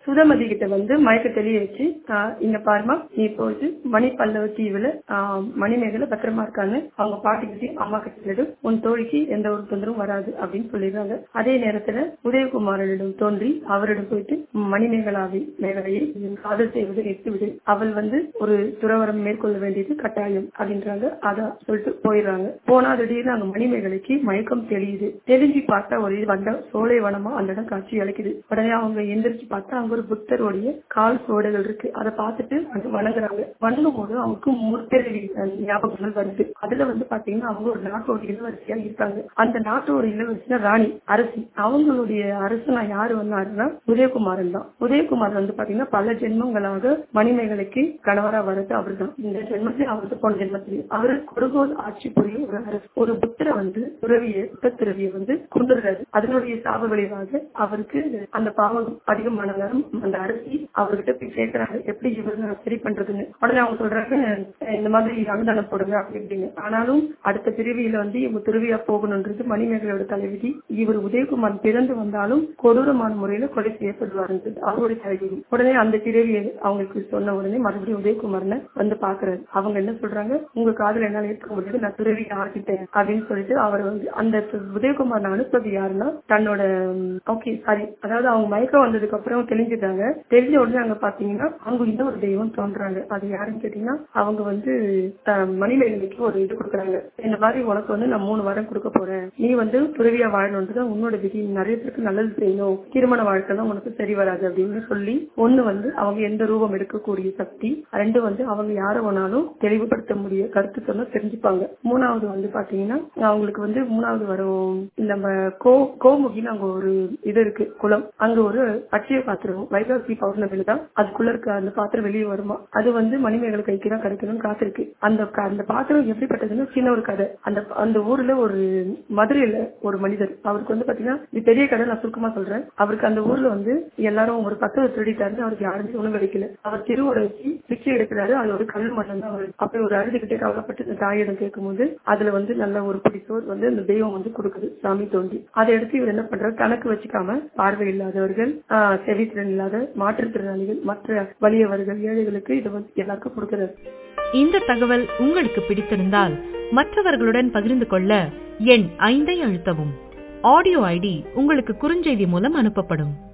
சுதமதி கிட்ட வந்து மயக்க தெளிய வச்சு ஆஹ் இங்க பாருமா நீ போயிட்டு மணி பல்லவ தீவுல ஆஹ் மணிமேகலை பத்திரமா இருக்கான்னு அவங்க பாட்டிக்கிட்டையும் அம்மா கிட்ட சொல்லிடு உன் தோழிக்கு எந்த ஒரு தொந்தரவும் வராது அப்படின்னு சொல்லிடுறாங்க அதே நேரத்துல உதயகுமாரனிடம் தோன்றி அவரிடம் போயிட்டு மணிமேகலாவை மேகலையை காதல் செய்வதை நிறுத்திவிடு அவள் வந்து ஒரு துறவரம் மேற்கொள்ள வேண்டியது கட்டாயம் அப்படின்றாங்க அதான் சொல்லிட்டு போயிடுறாங்க போனா திடீர்னு அங்க மணிமேகலைக்கு மயக்கம் தெளியுது தெளிஞ்சு பார்த்தா ஒரு வண்ட சோலை வனமா அந்த இடம் காட்சி அளிக்குது உடனே அவங்க எந்திரிச்சு பார்த்தா அங்க ஒரு புத்தருடைய கால் சோடைகள் இருக்கு அதை பார்த்துட்டு அங்க வணங்குறாங்க வணங்கும் போது அவங்களுக்கு முற்பிறவி ஞாபகங்கள் வருது அதுல வந்து பாத்தீங்கன்னா அவங்க ஒரு நாட்டோட இளவரசியா இருக்காங்க அந்த நாட்டோட இளவரசினா ராணி அரசி அவங்களுடைய அரசனா யாரு வந்தாருன்னா உதயகுமாரன் தான் உதயகுமார் வந்து பாத்தீங்கன்னா பல ஜென்மங்களாக மணிமேகலைக்கு கணவரா வர்றது அவர்தான் இந்த ஜென்மத்தில் அவருக்கு போன ஜென்மத்தில் அவரு கொடுகோல் ஆட்சி புரியும் ஒரு அரசு ஒரு புத்திர வந்து துறவிய புத்த துறவிய வந்து கொண்டுறாரு அதனுடைய சாப விளைவாக அவருக்கு அந்த பாவம் அதிகமான நேரம் அந்த அரசி அவர்கிட்ட போய் கேட்கிறாங்க எப்படி இவரு சரி பண்றதுன்னு உடனே அவங்க சொல்றாங்க இந்த மாதிரி அனுதானம் போடுங்க அப்படி இப்படின்னு ஆனாலும் அடுத்த பிரிவியில வந்து இவங்க துறவியா போகணுன்றது மணிமேகலையோட தலைவிதி இவர் உதயகுமார் பிறந்து வந்தாலும் கொடூரமான முறையில கொலை செய்யப்படுவாருன்றது அவருடைய தலைவிதி உடனே அந்த பிறவியை அவங்களுக்கு சொன்ன உடனே மறுபடியும் உதயகுமார்னு வந்து பாக்குறாரு அவங்க என்ன சொல்றாங்க உங்க காதல என்னால ஏற்க முடியாது நான் துறவி ஆகிட்டேன் அப்படின்னு சொல்லிட்டு அவர் வந்து அந்த உதயகுமார் அனுப்புறது யாருன்னா தன்னோட ஓகே சாரி அதாவது அவங்க மயக்கம் வந்ததுக்கு அப்புறம் தெளிஞ்சுட்டாங்க தெரிஞ்ச உடனே அங்க பாத்தீங்கன்னா அவங்க இன்னும் ஒரு தெய்வம் தோன்றாங்க அது யாருன்னு கேட்டீங்கன்னா அவங்க வந்து மணிமேகலைக்கு ஒரு இது கொடுக்குறாங்க இந்த மாதிரி உனக்கு வந்து நான் மூணு வாரம் கொடுக்க போறேன் நீ வந்து துறவியா வாழணுன்றது உன்னோட விதி நிறைய பேருக்கு நல்லது செய்யணும் திருமண வாழ்க்கை தான் உனக்கு சரி வராது அப்படின்னு சொல்லி ஒண்ணு வந்து அவங்க எந்த ரூபம் எடுக்கக்கூடிய சக்தி ரெண்டு வந்து அவங்க யார வேணாலும் தெளிவுபடுத்த முடிய கருத்து சொன்னா தெரிஞ்சுப்பாங்க மூணாவது வந்து பாத்தீங்கன்னா அவங்களுக்கு வந்து மூணாவது வரும் நம்ம கோ கோமுகின்னு அங்க ஒரு இது இருக்கு குளம் அங்க ஒரு பச்சைய பாத்திரம் வைகாசி பௌர்ணமியில தான் அதுக்குள்ள இருக்க அந்த பாத்திரம் வெளியே வருமா அது வந்து மணிமேகலை கைக்கு தான் கிடைக்கணும்னு காத்திருக்கு அந்த அந்த பாத்திரம் எப்படிப்பட்டதுன்னா சின்ன ஒரு கதை அந்த அந்த ஊர்ல ஒரு மதுரையில ஒரு மனிதர் அவருக்கு வந்து பாத்தீங்கன்னா இது பெரிய கதை நான் சுருக்கமா சொல்றேன் அவருக்கு அந்த ஊர்ல வந்து எல்லாரும் ஒரு பத்து திருடிட்டாரு அவருக்கு யாருமே உணவு கிடைக்கல அவர் திருவோட வச்சு பிச்சை எடுக்கிறாரு அது ஒரு கல் மண்ணம் தான் அவர் அப்படி ஒரு அழுதுகிட்டே கவலைப்பட்டு இந்த தாயிடம் கேட்கும்போது அதுல வந்து நல்ல ஒரு பிடி சோறு வந்து அந்த தெய்வம் வந்து கொடுக்குது சாமி தோண்டி அதை எடுத்து இவர் என்ன பண்றாரு கணக்கு வச்சுக்காம பார்வை இல்லாதவர்கள் செவித்திறன் இல்லாத மாற்றுத்திறனாளிகள் மற்ற வலியவர்கள் ஏழைகளுக்கு இதை வந்து எல்லாருக்கும் கொடுக்கிறாரு இந்த தகவல் உங்களுக்கு பிடித்திருந்தால் மற்றவர்களுடன் பகிர்ந்து கொள்ள எண் ஐந்தை அழுத்தவும் ஆடியோ ஐடி உங்களுக்கு குறுஞ்செய்தி மூலம் அனுப்பப்படும்